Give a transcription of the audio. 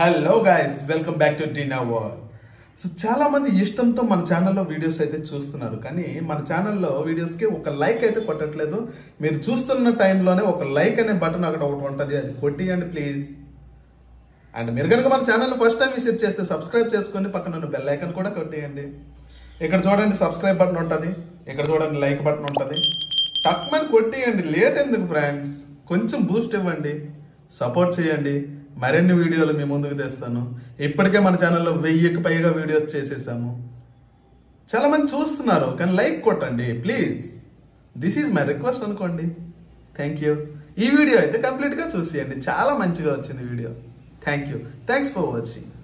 hello guys welcome back to Teena వర్ so చాలా మంది ఇష్టంతో మన ఛానల్లో వీడియోస్ అయితే చూస్తున్నారు కానీ మన ఛానల్లో వీడియోస్కి ఒక లైక్ అయితే కొట్టట్లేదు మీరు చూస్తున్న టైంలోనే ఒక లైక్ అనే బటన్ అక్కడ ఒకటి ఉంటుంది అది కొట్టియండి ప్లీజ్ అండ్ మీరు కనుక మన ఛానల్ ఫస్ట్ టైం విజిట్ చేస్తే సబ్స్క్రైబ్ చేసుకొని పక్కన ఉన్న బెల్ ఐకన్ కూడా కొట్టేయండి ఇక్కడ చూడండి సబ్స్క్రైబ్ బటన్ ఉంటుంది ఇక్కడ చూడండి లైక్ బటన్ ఉంటుంది టక్మని కొట్టేయండి లేట్ ఎందుకు ఫ్రెండ్స్ కొంచెం బూస్ట్ ఇవ్వండి సపోర్ట్ చేయండి మరిన్ని వీడియోలు మీ ముందుకు తెస్తాను ఇప్పటికే మన ఛానల్లో వెయ్యికి పైగా వీడియోస్ చేసేసాము చాలా మంది చూస్తున్నారు కానీ లైక్ కొట్టండి please this is my request అనుకోండి థ్యాంక్ యూ ఈ వీడియో అయితే కంప్లీట్గా చూసేయండి చాలా మంచిగా వచ్చింది video thank you thanks for watching